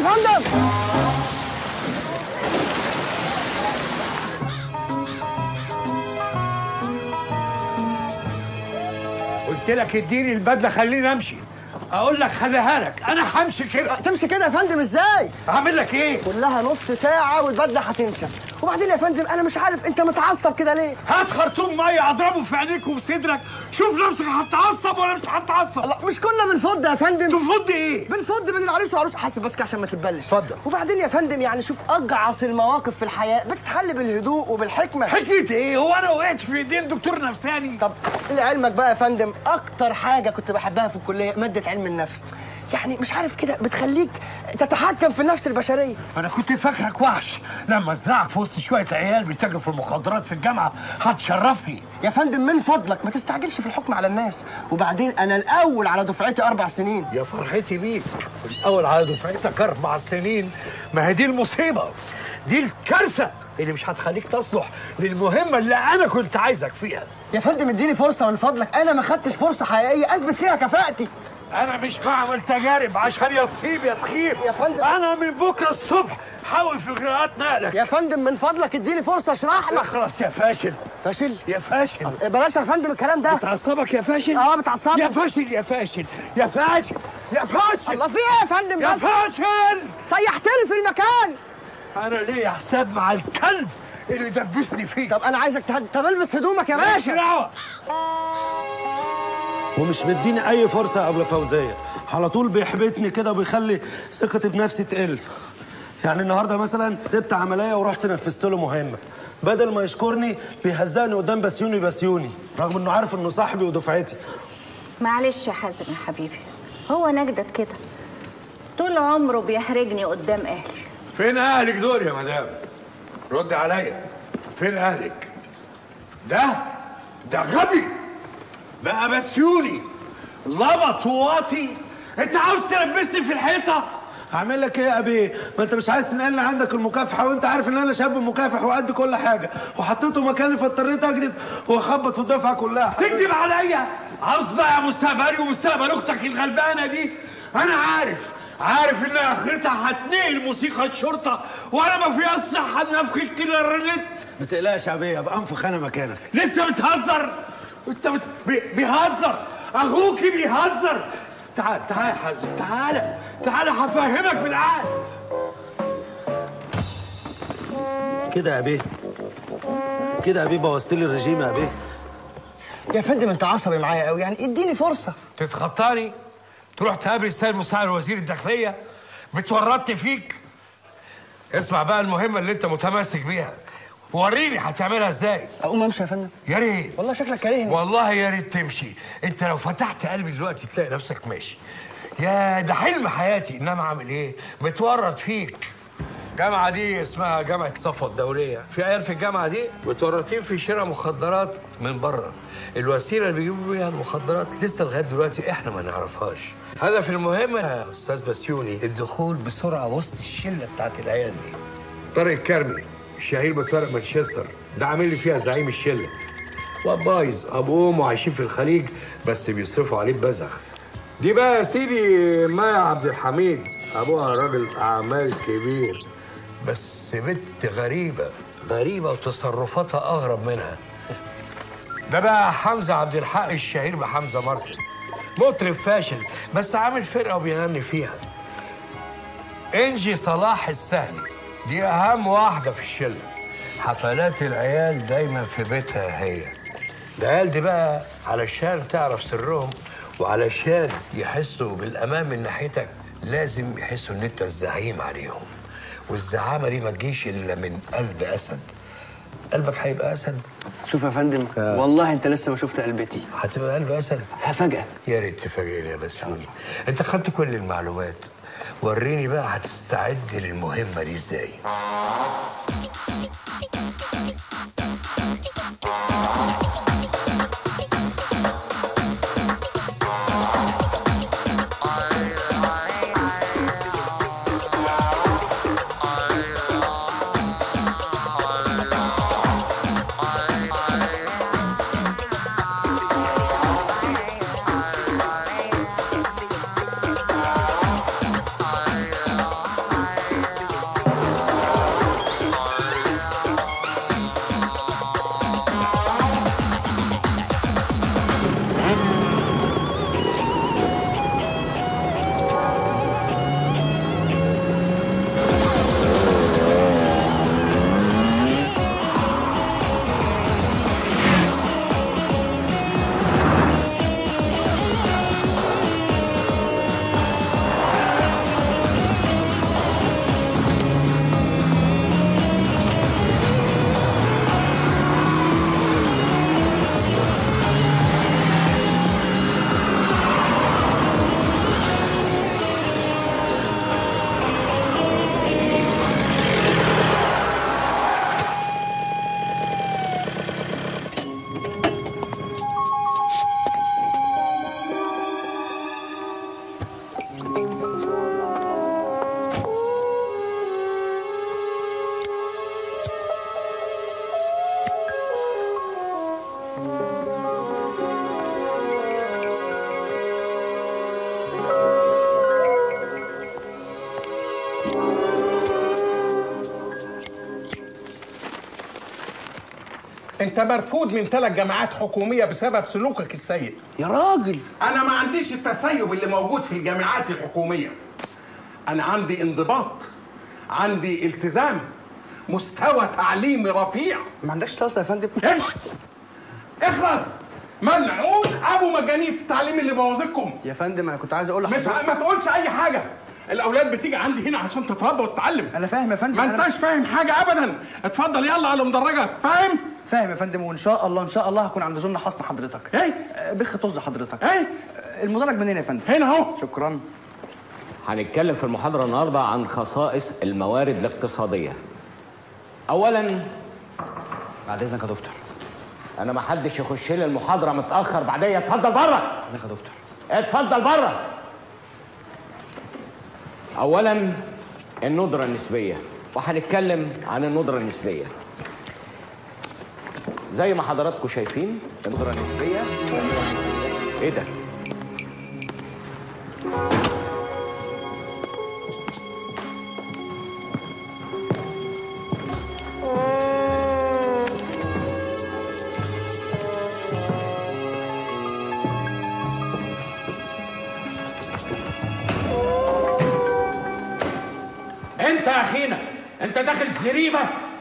يا فندم قلت لك اديني البدله خليني امشي اقول لك خليها لك انا همشي كده تمشي كده يا فندم ازاي هعمل لك ايه كلها نص ساعة والبدلة هتنشف وبعدين يا فندم أنا مش عارف أنت متعصب كده ليه؟ هات خرطوم ميه اضربه في عينيك وفي صدرك شوف نفسك هتعصب ولا مش هتعصب لا مش كنا بنفض يا فندم تفض ايه بنفض بين العريس وعروس حاسب بس كده عشان ما تتبلش اتفضل. وبعدين يا فندم يعني شوف أجعص المواقف في الحياة بتتحل بالهدوء وبالحكمة حكمة ايه هو انا وقعت في ايدين دكتور نفساني طب لعلمك بقى يا فندم أكتر حاجة كنت بحبها في الكلية مادة علم النفس يعني مش عارف كده بتخليك تتحكم في النفس البشرية انا كنت فاكرك وحش لما ازرعك في وسط شويه عيال بيتاجروا في المخدرات في الجامعه هتشرفني يا فندم من فضلك ما تستعجلش في الحكم على الناس وبعدين أنا الأول على دفعتي أربع سنين يا فرحتي بيك الاول على دفعتك اربع سنين ما هي دي المصيبه دي الكارثه اللي مش هتخليك تصلح للمهمه اللي انا كنت عايزك فيها يا فندم اديني فرصة من فضلك أنا ما خدتش فرصة حقيقية أثبت فيها كفاءتي انا مش بعمل تجارب عشان يصيب يا تخيب يا فندم. انا من بكره الصبح حاول في اجراءات نقلك يا فندم من فضلك اديني فرصة اشرح لك اخلص يا فاشل فاشل يا فاشل بلاش يا فندم الكلام ده بتعصبك يا فاشل اه بتعصبني. يا فاشل يا فاشل يا فاشل يا فاشل الله في ايه يا فندم يا بس فاشل سيحتني في المكان انا ليا حساب مع الكلب اللي دبسني فيه طب انا عايزك تهد... طب البس هدومك يا ماليش باشا دعوه ومش مديني اي فرصه قبل فوزيه على طول بيحبطني كده وبيخلي ثقتي بنفسي تقل يعني النهارده مثلا سبت عمليه ورحت نفذت له مهمه بدل ما يشكرني بيهزقني قدام بسيوني بسيوني رغم انه عارف انه صاحبي ودفعتي معلش يا حازم يا حبيبي هو نجدت كده طول عمره بيحرجني قدام اهلي فين اهلك دول يا مدام رد عليا فين اهلك ده ده غبي بقى بسيوني لبط وواطي انت عاوز تلبسني في الحيطه هعمل لك ايه يا ابي ما انت مش عايز تنقلني عندك المكافحه وانت عارف ان انا شاب مكافح وقد كل حاجه وحطيته مكاني فاضطريت اكذب واخبط في الدفعه كلها تكذب عليا عاوز تضيع مستقبلي ومستقبل اختك الغلبانه دي انا عارف عارف ان اخرتها هتنقل موسيقى الشرطه وانا ما في الصحه نفخ الكلارنت ما تقلقش يا ابي ابقى انفخ انا مكانك لسه بتهزر انت بت... بي... بيهزر اخوكي بيهزر تعال تعال يا حازم تعال تعال هفهمك بالعقل كده يا ابي كده يا ابي بوظت لي الرجيم يا ابي يا فندم انت عصبي معايا قوي يعني اديني فرصه تتخطاني تروح تقابل السيد مساعد وزير الداخليه بتورطني فيك اسمع بقى المهمه اللي انت متمسك بيها وريني هتعملها ازاي اقوم امشي يا فندم يا ريت والله شكلك كارهني والله يا ريت تمشي انت لو فتحت قلبي دلوقتي تلاقي نفسك ماشي يا ده حلم حياتي انما اعمل ايه متورط فيك الجامعة دي اسمها جامعة صفوة الدولية، في عيال في الجامعة دي متورطين في شراء مخدرات من بره. الوسيلة اللي بيجيبوا بيها المخدرات لسه لغاية دلوقتي احنا ما نعرفهاش. هدف المهمة يا أستاذ بسيوني الدخول بسرعة وسط الشلة بتاعت العيال دي. طارق الكرمي الشهير بطارق مانشستر ده عامل لي فيها زعيم الشلة. واد بايظ ابوه وامه عايشين في الخليج بس بيصرفوا عليه ببذخ دي بقى يا سيدي مايا عبد الحميد ابوها راجل اعمال كبير بس بنت غريبه غريبه وتصرفاتها اغرب منها ده بقى حمزه عبد الحق الشهير بحمزه مارتن مطرب فاشل بس عامل فرقه وبيغني فيها انجي صلاح السهلي دي اهم واحده في الشله حفلات العيال دايما في بيتها هي العيال دي بقى علشان تعرف سرهم وعلشان يحسوا بالامان من ناحيتك لازم يحسوا ان انت الزعيم عليهم والزعامه دي ما تجيش الا من قلب اسد قلبك هيبقى اسد شوف يا فندم والله انت لسه ما شفت قلبتي هتبقى قلب اسد هفاجئك يا ريت تفاجئني يا بسوني انت خدت كل المعلومات وريني بقى هتستعد للمهمه دي ازاي انت مرفوض من ثلاث جامعات حكوميه بسبب سلوكك السيء يا راجل انا ما عنديش التسيب اللي موجود في الجامعات الحكوميه انا عندي انضباط عندي التزام مستوى تعليمي رفيع ما عندكش طاسه يا فندم امشي اخلص ملعون ابو مجانين التعليم اللي بوظكم يا فندم انا كنت عايز اقول مش لحضرتك ما تقولش اي حاجه الاولاد بتيجي عندي هنا عشان تتربى وتتعلم انا فاهم يا فندم ما أنا انتش فاهم حاجه ابدا اتفضل يلا على مدرجك فاهم فاهم يا فندم وان شاء الله ان شاء الله هكون عند زون حصن حضرتك ايه آه، بخ طز حضرتك ايه آه، المدرج منين يا فندم هنا اهو شكرا هنتكلم في المحاضرة النهاردة عن خصائص الموارد الاقتصادية. أولاً بعد اذنك يا دكتور أنا ما حدش يخش لي المحاضرة متأخر بعديا اتفضل بره. اذنك يا دكتور اتفضل بره. أولاً الندرة النسبية وهنتكلم عن الندرة النسبية. زي ما حضراتكم شايفين الندرة النسبية إيه ده؟ انت يا اخينا انت داخل زريبه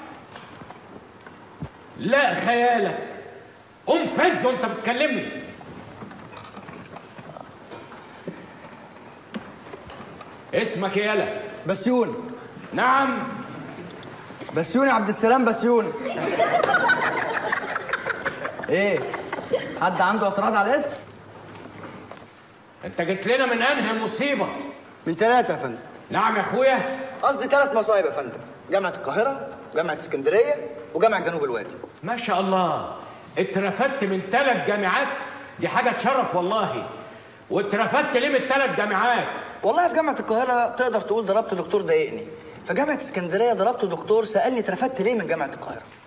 لا خيالك قوم فز وانت بتكلمني اسمك إيه يالا بسيون نعم بسيون يا عبد السلام بسيون ايه حد عنده اعتراض على الاسم انت جيت لنا من انهي مصيبه من ثلاثه يا فندم نعم يا اخويا قصدي ثلاث مصايب يا فندم جامعه القاهره جامعه اسكندريه وجامعه جنوب الوادي ما شاء الله اترفدت من ثلاث جامعات دي حاجه تشرف والله واترفدت ليه من ثلاث جامعات والله في جامعه القاهره تقدر تقول ضربت دكتور ضايقني في جامعه اسكندريه ضربت دكتور سالني اترفدت ليه من جامعه القاهره